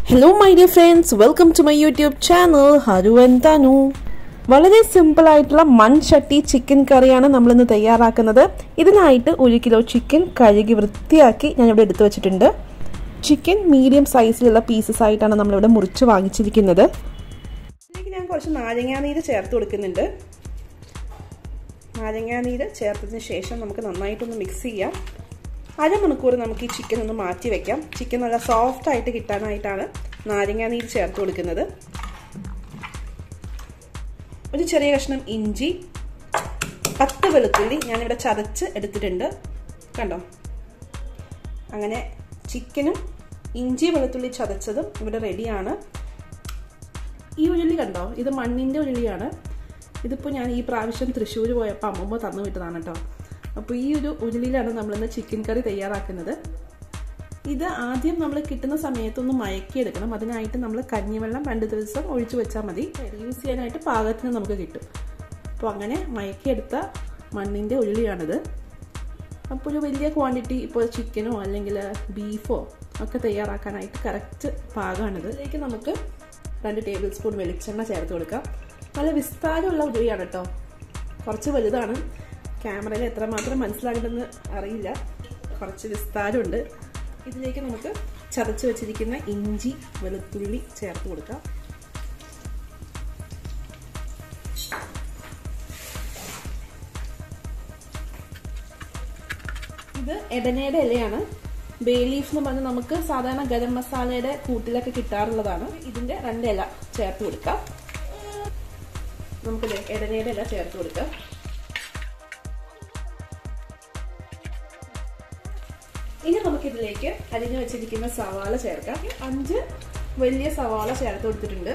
hello my dear friends welcome to my YouTube channel Haru and Thanu വളരെ simple ആയിട്ടുള്ള മൺചട്ടി chicken കറിയാണ് നമ്മളിന്ന് തയ്യാറാക്കുന്നത് ഇതിനായിട്ട് ഒരു കിലോ ചിക്കൻ കഴുകി വൃത്തിയാക്കി ഞാനിവിടെ എടുത്തു വെച്ചിട്ടുണ്ട് ചിക്കൻ മീഡിയം സൈസിലുള്ള പീസസ് ആയിട്ടാണ് നമ്മളിവിടെ മുറിച്ച് വാങ്ങിച്ചിരിക്കുന്നത് ഇതിലേക്ക് ഞാൻ കുറച്ച് നാരങ്ങാനീര് ചേർത്ത് കൊടുക്കുന്നുണ്ട് നാരങ്ങാനീര് ചേർത്തതിന് ശേഷം നമുക്ക് നന്നായിട്ടൊന്ന് മിക്സ് ചെയ്യാം അരമണിക്കൂർ നമുക്ക് ഈ ചിക്കൻ ഒന്ന് മാറ്റി വെക്കാം ചിക്കൻ നല്ല സോഫ്റ്റ് ആയിട്ട് കിട്ടാനായിട്ടാണ് നാരങ്ങാനീര് ചേർത്ത് കൊടുക്കുന്നത് ഒരു ചെറിയ കഷ്ണം ഇഞ്ചി പത്ത് വെളുത്തുള്ളി ഞാനിവിടെ ചതച്ച് എടുത്തിട്ടുണ്ട് കണ്ടോ അങ്ങനെ ചിക്കനും ഇഞ്ചി വെളുത്തുള്ളി ചതച്ചതും ഇവിടെ റെഡിയാണ് ഈ ഉരുളി കണ്ടോ ഇത് മണ്ണിൻ്റെ ഉരുളിയാണ് ഇതിപ്പോൾ ഞാൻ ഈ പ്രാവശ്യം തൃശ്ശൂർ പോയപ്പോൾ അമ്മമ്മ തന്നു വിട്ടതാണ് കേട്ടോ അപ്പോൾ ഈ ഒരു ഉരുളിയിലാണ് നമ്മളിന്ന് ചിക്കൻ കറി തയ്യാറാക്കുന്നത് ഇത് ആദ്യം നമ്മൾ കിട്ടുന്ന സമയത്തൊന്ന് മയക്കിയെടുക്കണം അതിനായിട്ട് നമ്മൾ കഞ്ഞിവെള്ളം രണ്ട് ദിവസം ഒഴിച്ചു വെച്ചാൽ മതി യൂസ് ചെയ്യാനായിട്ട് പാകത്തിന് നമുക്ക് കിട്ടും അപ്പോൾ അങ്ങനെ മയക്കിയെടുത്ത മണ്ണിൻ്റെ ഉരുളിയാണിത് അപ്പോൾ ഒരു വലിയ ക്വാണ്ടിറ്റി ഇപ്പോൾ ചിക്കനോ അല്ലെങ്കിൽ ബീഫോ ഒക്കെ തയ്യാറാക്കാനായിട്ട് കറക്റ്റ് പാകമാണിത് ഇതിലേക്ക് നമുക്ക് രണ്ട് ടേബിൾ സ്പൂൺ വെളിച്ചെണ്ണ ചേർത്ത് കൊടുക്കാം നല്ല വിസ്താരമുള്ള ഉരുളിയാണ് കേട്ടോ കുറച്ച് വലുതാണ് ക്യാമറയിൽ എത്രമാത്രം മനസ്സിലാകുമെന്ന് അറിയില്ല കുറച്ച് വിസ്താരമുണ്ട് ഇതിലേക്ക് നമുക്ക് ചതച്ച് വെച്ചിരിക്കുന്ന ഇഞ്ചി വെളുത്തുള്ളി ചേർത്ത് കൊടുക്കാം ഇത് എടനയുടെ ഇലയാണ് ബേ ലീഫ് എന്ന് പറഞ്ഞാൽ നമുക്ക് സാധാരണ ഗരം മസാലയുടെ കൂട്ടിലൊക്കെ കിട്ടാറുള്ളതാണ് ഇതിന്റെ രണ്ട് ഇല ചേർത്ത് കൊടുക്കാം നമുക്ക് എടനയുടെ ഇല ചേർത്ത് കൊടുക്കാം ഇനി നമുക്കിതിലേക്ക് അരിഞ്ഞു വെച്ചിരിക്കുന്ന സവാള ചേർക്കാം അഞ്ച് വലിയ സവാള ചേർത്ത് കൊടുത്തിട്ടുണ്ട്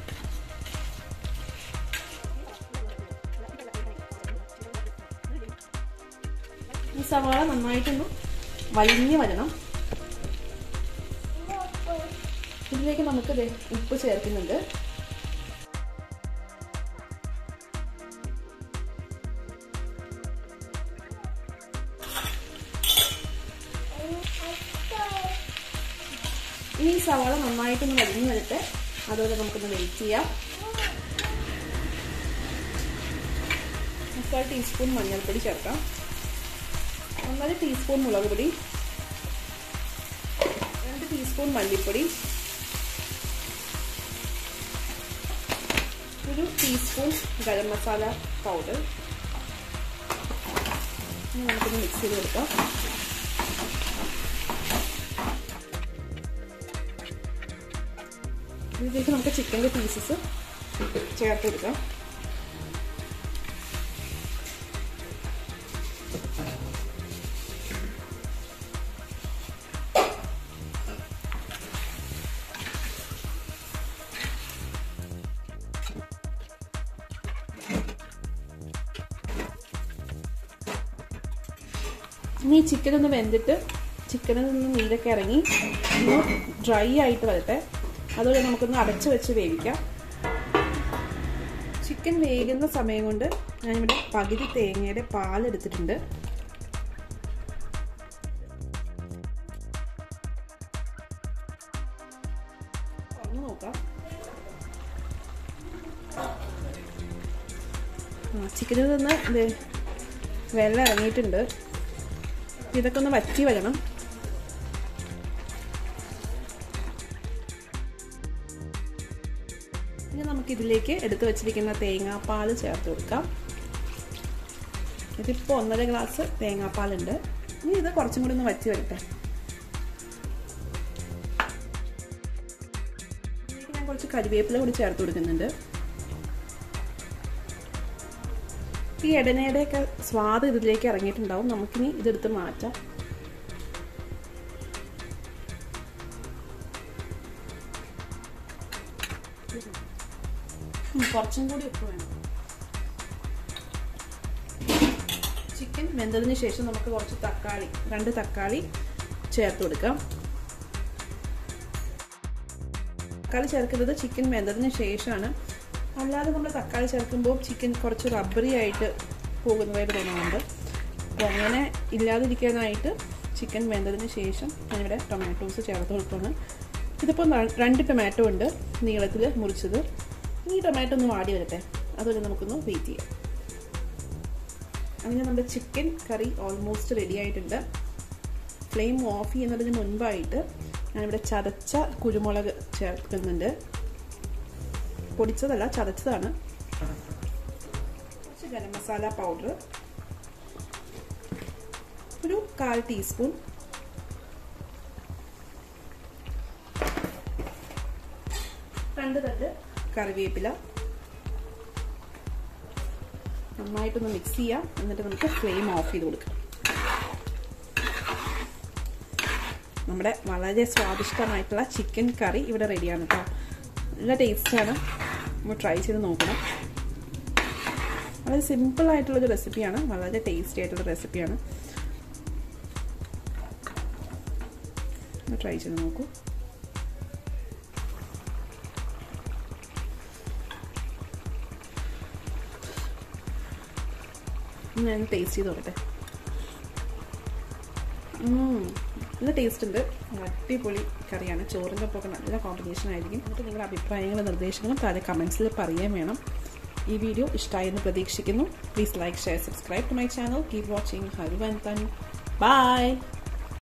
ഈ സവാള നന്നായിട്ടൊന്ന് വലിഞ്ഞു വരണം ഇതിലേക്ക് നമുക്ക് ഉപ്പ് ചേർക്കുന്നുണ്ട് ഇനി ഈ സവാള നന്നായിട്ടൊന്ന് വലിഞ്ഞു വരട്ടെ അതുപോലെ നമുക്കൊന്ന് വെയിറ്റ് ചെയ്യാം മുക്കാൽ ടീസ്പൂൺ മഞ്ഞൾപ്പൊടി ചേർക്കാം ഒന്നര ടീസ്പൂൺ മുളക് പൊടി രണ്ട് ടീസ്പൂൺ മല്ലിപ്പൊടി ഒരു ടീസ്പൂൺ ഗരം മസാല പൗഡർ ഇനി നമുക്കൊന്ന് മിക്സ് ചെയ്ത് കൊടുക്കാം ഇതിലേക്ക് നമുക്ക് ചിക്കൻ്റെ പീസസ് ചേർത്ത് കൊടുക്കാം ഇനി ഈ ചിക്കൻ ഒന്ന് വെന്തിട്ട് ചിക്കനിൽ നിന്ന് നീരൊക്കെ ഇറങ്ങി ഒന്ന് ഡ്രൈ ആയിട്ട് വരട്ടെ അതുപോലെ നമുക്കൊന്ന് അടച്ചു വെച്ച് വേവിക്കാം ചിക്കൻ വേകുന്ന സമയം കൊണ്ട് ഞാനിവിടെ പകുതി തേങ്ങയുടെ പാലെടുത്തിട്ടുണ്ട് തുറന്ന് നോക്കാം ചിക്കനിൽ നിന്ന് ഇത് വെള്ളം ഇറങ്ങിയിട്ടുണ്ട് ഇതൊക്കെ ഒന്ന് വറ്റി വരണം ഇനി നമുക്ക് ഇതിലേക്ക് എടുത്തു വച്ചിരിക്കുന്ന തേങ്ങാപ്പാൽ ചേർത്ത് കൊടുക്കാം ഇതിപ്പോൾ ഒന്നര ഗ്ലാസ് തേങ്ങാപ്പാലുണ്ട് ഇനി ഇത് കുറച്ചും കൂടി ഒന്ന് വറ്റി വരട്ടെ ഇതിലേക്ക് ഞാൻ കുറച്ച് കരിവേപ്പില കൂടി ചേർത്ത് കൊടുക്കുന്നുണ്ട് ഈ എടനയുടെയൊക്കെ സ്വാദ് ഇതിലേക്ക് ഇറങ്ങിയിട്ടുണ്ടാവും നമുക്കിനി ഇതെടുത്ത് മാറ്റാം കുറച്ചും കൂടി ഉപ്പ് വേണം ചിക്കൻ വെന്തതിന് ശേഷം നമുക്ക് കുറച്ച് തക്കാളി രണ്ട് തക്കാളി ചേർത്ത് കൊടുക്കാം തക്കാളി ചേർക്കുന്നത് ചിക്കൻ വെന്തതിന് ശേഷമാണ് അല്ലാതെ നമ്മൾ തക്കാളി ചേർക്കുമ്പോൾ ചിക്കൻ കുറച്ച് റബ്ബറി ആയിട്ട് പോകുന്നതായിട്ട് തോന്നുന്നുണ്ട് അപ്പോൾ അങ്ങനെ ഇല്ലാതിരിക്കാനായിട്ട് ചിക്കൻ വെന്തതിന് ശേഷം ഞാനിവിടെ ടൊമാറ്റോസ് ചേർത്ത് കൊടുക്കുകയാണ് ഇതിപ്പോൾ രണ്ട് ടൊമാറ്റോ ഉണ്ട് നീളത്തിൽ മുറിച്ചത് ഈ ടൊമാറ്റോ ഒന്ന് വാടി വരട്ടെ അതുവരെ നമുക്കൊന്ന് വെയിറ്റ് ചെയ്യാം അങ്ങനെ നമ്മുടെ ചിക്കൻ കറി ഓൾമോസ്റ്റ് റെഡി ആയിട്ടുണ്ട് ഫ്ലെയിം ഓഫ് ചെയ്യുന്നതിന് മുൻപായിട്ട് ഞാനിവിടെ ചതച്ച കുരുമുളക് ചേർക്കുന്നുണ്ട് പൊടിച്ചതല്ല ചതച്ചതാണ് കുറച്ച് ഗരം മസാല പൗഡർ ഒരു കാൽ ടീസ്പൂൺ രണ്ട് തണ്ട് കറിവേപ്പില നന്നായിട്ടൊന്ന് മിക്സ് ചെയ്യാം എന്നിട്ട് നമുക്ക് ഫ്ലെയിം ഓഫ് ചെയ്ത് കൊടുക്കാം നമ്മുടെ വളരെ സ്വാദിഷ്ടമായിട്ടുള്ള ചിക്കൻ കറി ഇവിടെ റെഡിയാണ് കേട്ടോ നല്ല ടേസ്റ്റാണ് നമ്മൾ ട്രൈ ചെയ്ത് നോക്കണം വളരെ സിമ്പിൾ ആയിട്ടുള്ളൊരു റെസിപ്പിയാണ് വളരെ ടേസ്റ്റി ആയിട്ടുള്ള റെസിപ്പിയാണ് ട്രൈ ചെയ്ത് നോക്കൂ ഞാൻ ടേസ്റ്റ് ചെയ്ത് നോക്കട്ടെ നല്ല ടേസ്റ്റ് ഉണ്ട് അടിപൊളി കറിയാണ് ചോറിൻ്റെ ഒപ്പം നല്ല കോമ്പിനേഷൻ ആയിരിക്കും എന്നിട്ട് നിങ്ങളുടെ അഭിപ്രായങ്ങളും നിർദ്ദേശങ്ങളും താഴെ കമൻസിൽ പറയാൻ വേണം ഈ വീഡിയോ ഇഷ്ടമായെന്ന് പ്രതീക്ഷിക്കുന്നു please like share subscribe to my channel keep watching Hari വൻ ബൈ